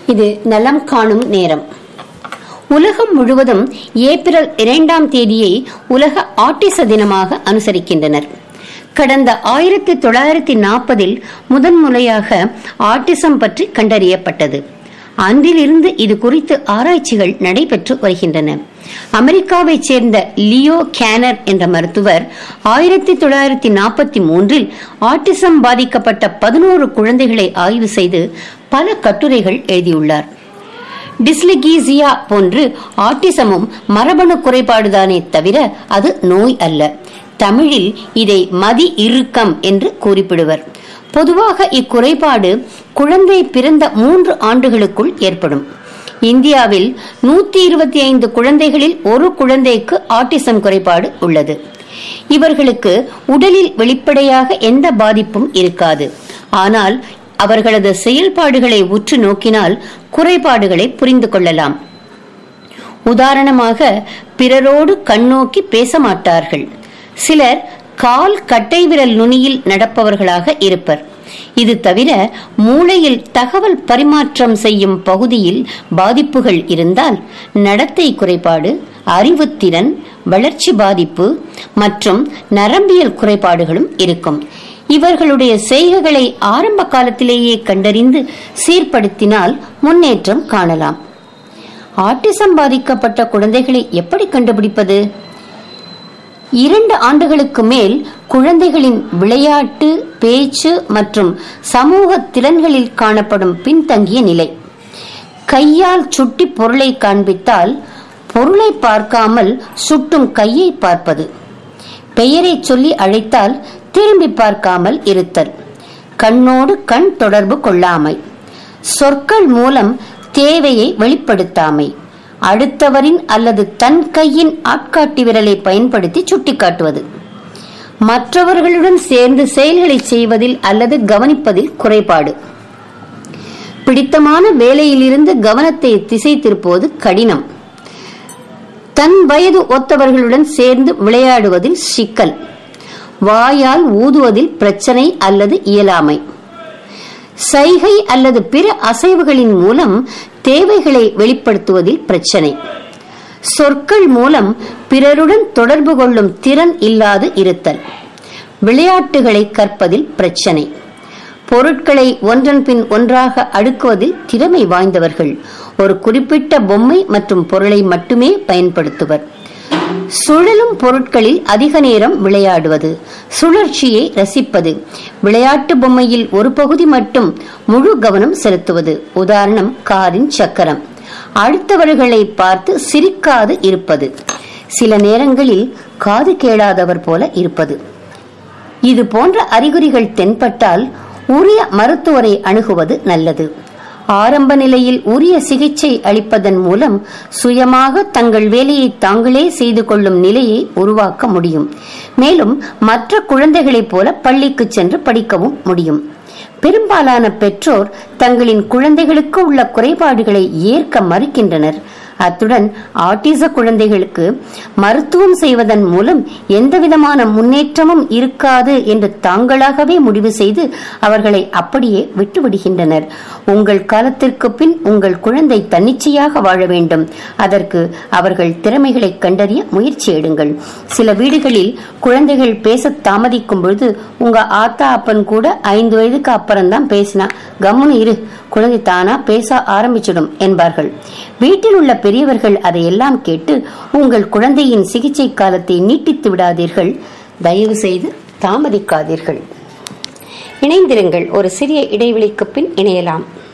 இது நலம் காணும் நேரம் உலகம் முழுவதும் ஏப்ரல் இரண்டாம் தேதியை உலக ஆட்டிச தினமாக அனுசரிக்கின்றனர் கடந்த ஆயிரத்தி தொள்ளாயிரத்தி நாற்பதில் முதன் முறையாக ஆட்டிசம் பற்றி கண்டறியப்பட்டது அன்றிலிருந்து இது குறித்து ஆராய்ச்சிகள் நடைபெற்று வருகின்றன அமெரிக்காவைச் சேர்ந்த லியோ கேனர் என்ற மருத்துவர் ஆயிரத்தி தொள்ளாயிரத்தி நாற்பத்தி மூன்றில் ஆட்டிசம் பாதிக்கப்பட்ட பதினோரு குழந்தைகளை ஆய்வு செய்து பல கட்டுரைகள் எழுதியுள்ளார் டிஸ்லிகீசியா போன்று ஆட்டிசமும் மரபணு குறைபாடுதானே தவிர அது நோய் அல்ல தமிழில் இதை மதி இறுக்கம் என்று குறிப்பிடுவர் பொதுவாக இக்குறைபாடு குழந்தை பிறந்த மூன்று ஆண்டுகளுக்குள் ஏற்படும் இந்தியாவில் நூத்தி இருபத்தி ஐந்து குழந்தைகளில் ஒரு குழந்தைக்கு ஆட்டிசம் குறைபாடு உள்ளது இவர்களுக்கு உடலில் வெளிப்படையாக எந்த பாதிப்பும் இருக்காது ஆனால் அவர்களது செயல்பாடுகளை உற்று நோக்கினால் குறைபாடுகளை புரிந்து கொள்ளலாம் உதாரணமாக பிறரோடு கண்ணோக்கி பேச மாட்டார்கள் சிலர் கால் கட்டை விரல் நுனியில் நடப்பவர்களாக இருப்பர் இது தவிர மூளையில் தகவல் பரிமாற்றம் செய்யும் பகுதியில் பாதிப்புகள் இருந்தால் நடத்தை குறைபாடு அறிவுத்திறன் வளர்ச்சி பாதிப்பு மற்றும் நரம்பியல் குறைபாடுகளும் இருக்கும் இவர்களுடைய செய்கைகளை ஆரம்ப காலத்திலேயே கண்டறிந்து சீர்படுத்தினால் முன்னேற்றம் காணலாம் ஆட்டிசம் பாதிக்கப்பட்ட குழந்தைகளை எப்படி கண்டுபிடிப்பது இரண்டு ஆண்டுகளுக்கு மேல் குழந்தைகளின் விளையாட்டு பேச்சு மற்றும் சமூக திறன்களில் காணப்படும் பின்தங்கிய நிலை கையால் சுட்டி பொருளை காண்பித்தால் பொருளை பார்க்காமல் சுட்டும் கையை பார்ப்பது பெயரை சொல்லி அழைத்தால் திரும்பி பார்க்காமல் இருத்தல் கண்ணோடு கண் தொடர்பு கொள்ளாமை சொற்கள் மூலம் தேவையை வெளிப்படுத்தாமை அடுத்தவரின் அல்லது தன் கையின் ஆட்காட்டி விரலை பயன்படுத்தி சுட்டிக்காட்டுவது மற்றவர்களுடன் சேர்ந்து செயல்களை செய்வதில் அல்லது கவனிப்பதில் குறைபாடு பிடித்தமான வேலையிலிருந்து கவனத்தை திசை திருப்புவது கடினம் தன் வயது ஒத்தவர்களுடன் சேர்ந்து விளையாடுவதில் சிக்கல் வாயால் ஊதுவதில் பிரச்சனை அல்லது இயலாமை சைகை அல்லது பிற அசைவுகளின் மூலம் தேவைகளை வெளிப்படுத்துவதில் பிரச்சனை சொற்கள் மூலம் பிறருடன் தொடர்பு கொள்ளும் திறன் இல்லாது இருத்தல் விளையாட்டுகளை கற்பதில் பிரச்சனை பொருட்களை ஒன்றன் பின் ஒன்றாக அடுக்குவதில் திறமை வாய்ந்தவர்கள் ஒரு குறிப்பிட்ட பொம்மை மற்றும் பொருளை மட்டுமே பயன்படுத்துவர் சுழலும் பொருட்களில் அதிக நேரம் விளையாடுவது சுழற்சியை ரசிப்பது விளையாட்டு பொம்மையில் ஒரு பகுதி மட்டும் முழு கவனம் செலுத்துவது உதாரணம் காரின் சக்கரம் அடுத்தவர்களை பார்த்து சிரிக்காது இருப்பது சில நேரங்களில் காது கேளாதவர் போல இருப்பது இது போன்ற அறிகுறிகள் தென்பட்டால் உரிய மருத்துவரை அணுகுவது நல்லது ஆரம்ப நிலையில் உரிய சிகிச்சை அளிப்பதன் மூலம் சுயமாக தங்கள் வேலையை தாங்களே செய்து கொள்ளும் நிலையை உருவாக்க முடியும் மேலும் மற்ற குழந்தைகளைப் போல பள்ளிக்கு சென்று படிக்கவும் முடியும் பெரும்பாலான பெற்றோர் தங்களின் குழந்தைகளுக்கு உள்ள குறைபாடுகளை ஏற்க மறுக்கின்றனர் அத்துடன் ஆட்டிச குழந்தைகளுக்கு மருத்துவம் செய்வதன் மூலம் எந்தவிதமான முன்னேற்றமும் இருக்காது என்று தாங்களாகவே முடிவு செய்து அவர்களை அப்படியே விட்டுவிடுகின்றனர் உங்கள் காலத்திற்கு பின் உங்கள் குழந்தை தன்னிச்சையாக வாழ வேண்டும் அதற்கு அவர்கள் திறமைகளை கண்டறிய முயற்சி எடுங்கள் சில வீடுகளில் குழந்தைகள் பேச தாமதிக்கும் பொழுது உங்க ஆத்தா அப்பன் கூட ஐந்து வயதுக்கு அப்புறம்தான் பேசினா கம்முன்னு இரு குழந்தை தானா பேச ஆரம்பிச்சிடும் என்பார்கள் வீட்டில் உள்ள பெரியவர்கள் அதையெல்லாம் கேட்டு உங்கள் குழந்தையின் சிகிச்சை காலத்தை நீட்டித்து விடாதீர்கள் தயவு செய்து தாமதிக்காதீர்கள் இணைந்திருங்கள் ஒரு சிறிய இடைவெளிக்கு பின் இணையலாம்